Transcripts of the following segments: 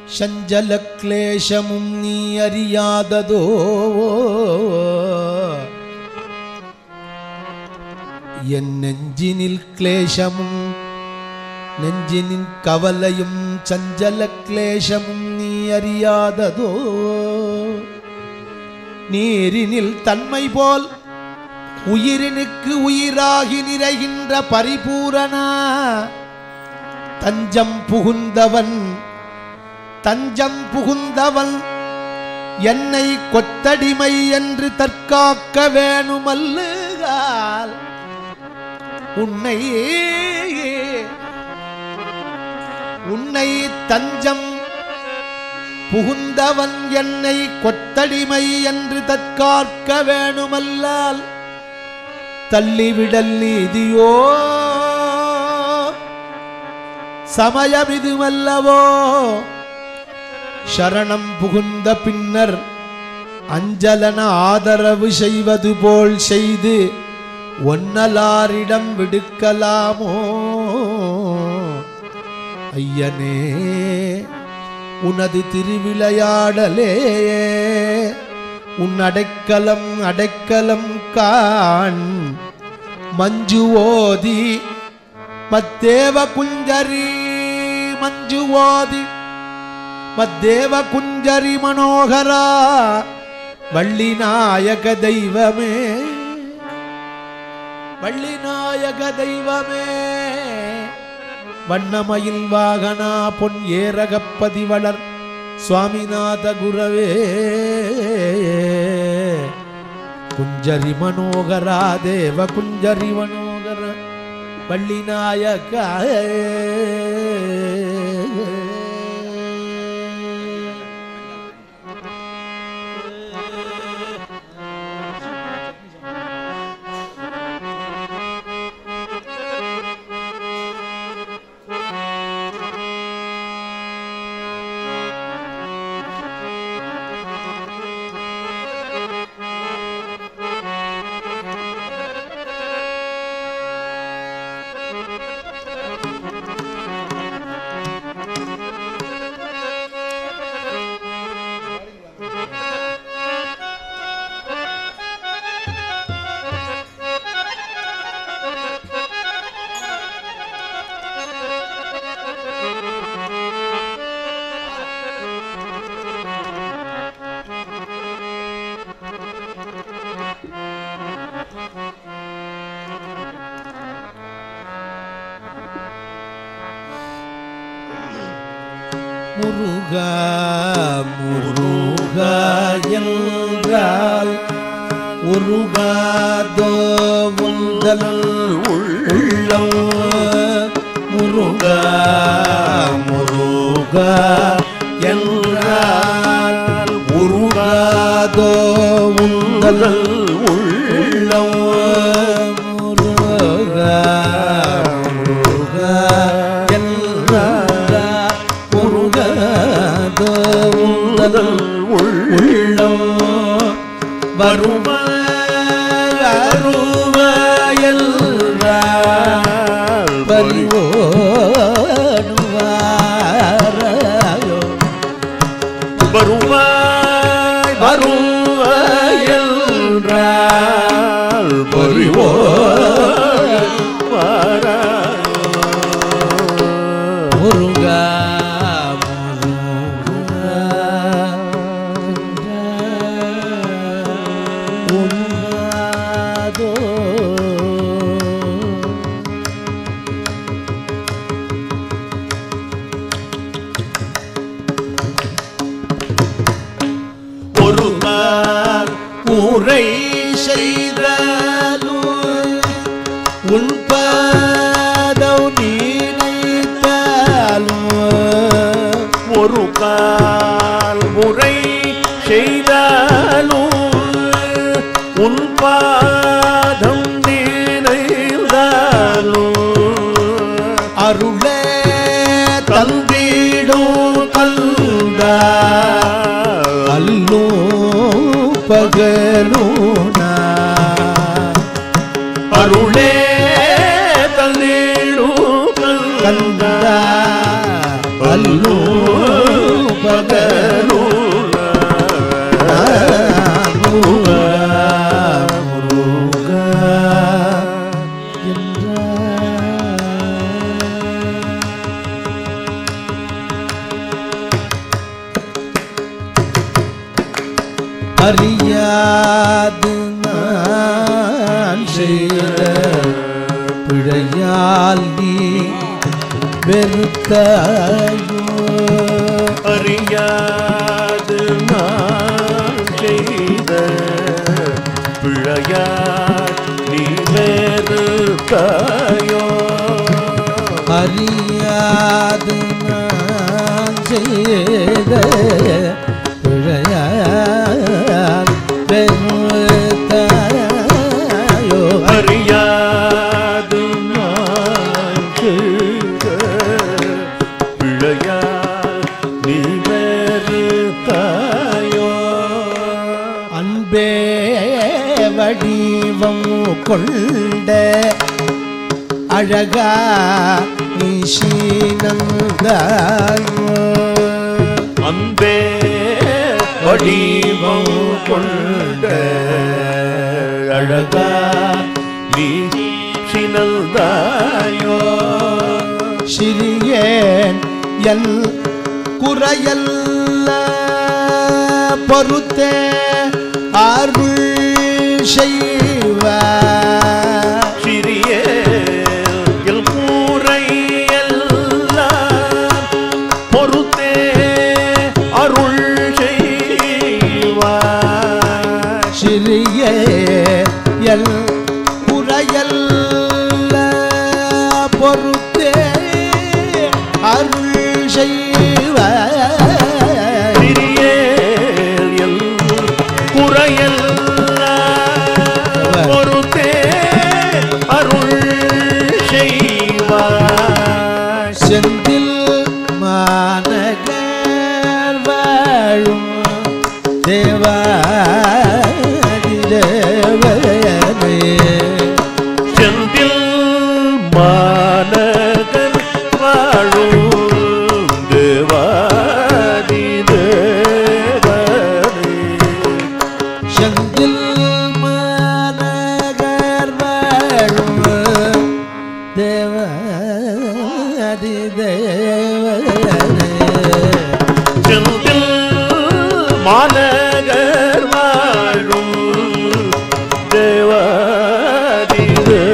சஞ்சல கிளேசமும் நீ அறியாததோ என் நெஞ்சினில் கிளேசமும் நெஞ்சினின் கவலையும் சஞ்சல கிளேசமும் நீ அறியாததோ நீரினில் தன்மை போல் உயிரினுக்கு உயிராகி நிறைகின்ற பரிபூரணா தஞ்சம் புகுந்தவன் தஞ்சம் புகுந்தவன் என்னை கொத்தடிமை என்று தற்காக்க வேணுமல்லுகால் உன்னை உன்னை தஞ்சம் புகுந்தவன் என்னை கொத்தடிமை என்று தற்காக்க வேணுமல்லால் தள்ளிவிடல் நீதியோ சமயமிதுமல்லவோ சரணம் புகுந்த பின்னர் அஞ்சலன ஆதரவு செய்வது போல் செய்து ஒன்னலாரிடம் விடுக்கலாமோ ஐயனே உனது திருவிளையாடலே உன் அடைக்கலம் அடைக்கலம் காண் மஞ்சு ஓதி மத்தேவ குஞ்சரி மஞ்சு ஓதி மத்தேவ குஞ்சரி மனோகரா வள்ளி நாயக தெய்வமே வள்ளி நாயக தெய்வமே வண்ணமயில் வாகனா பொன் ஏரகப்பதி வளர் சுவாமிநாத குரவே குஞ்சரி மனோகரா தேவ குஞ்சரி மனோகர வள்ளி நாயக முருகா முருகா என்றால் உருகாதோ உந்தல் உள்ளம் முருகா முருகா என்றால் உருகாதோ உந்தல் உள்ளம் முருகா முருகா என்றால் உருகாதோ உந்தல் உள்ளம் வருவ அருவயல் பரிவோடுவாரோ வருவாய் வருவயல் பரிவோ முருகா முருகா உருகாதோ ஒரு நாள் உரை செய்தாலும் உன் பாதம் நீனைத்தாலும் ஒரு கால் முறை செய்தாலும் உன் பாதம் நினைந்தாலும் அருளே தந்திடும் கந்தா அல்லும் பகலும் நான் அருளே தந்தீடும் கந்தா அல்லும் அறியாது நான் செய்த பிழையால் நீ வெறுத்தாயோ அறியாது நான் செய்த பிழையார் நீ வேறு தாயோ அறியாது நான் செய்த பிழையால் வெறுத்தாயோ அறியாது நான் செய்த பிழையார் நீ வேறு தாயோ அன்பே வடிவம் கொண்ட அழகா நிஷினந்தாயோ அன்பே வடிவம் கொண்ட அழகா நீ சினந்தாயோ சிறியேன் என் குறையல்ல பொறுத்தே அருள் செய்வார் சிறிய எல் கூரை எல்லாம் பொறுத்தே அருள் செய்வார் சிறிய எல் குறையல்ல பொறுத்தே அருள் செய்வார் சிறிய எல் குறையல் பொறுத்தே அருள் செய்வார் செந்தில் மாநகர் வாழும் தேவாதி தேவனே செந்தில் மாநகர் வாழும் தேவாதி தேவனே செந்தில் மாநகர் வாழும் தேவாதி தேவனே செந்தில் மாநகர் வாழும் தேவாதி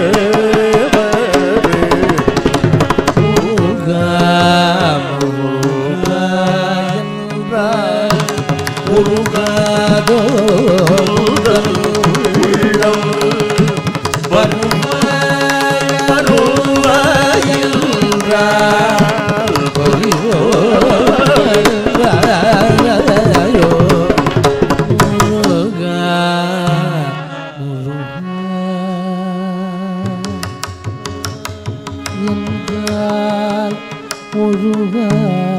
தேவனே முருகா, முருகா என்றால் முருகாதோ முதல் உள்ளம் வருவாய் வருவாய் என்றால் பரிவோராயோ. முருகா, முருகா என்றால் முருகா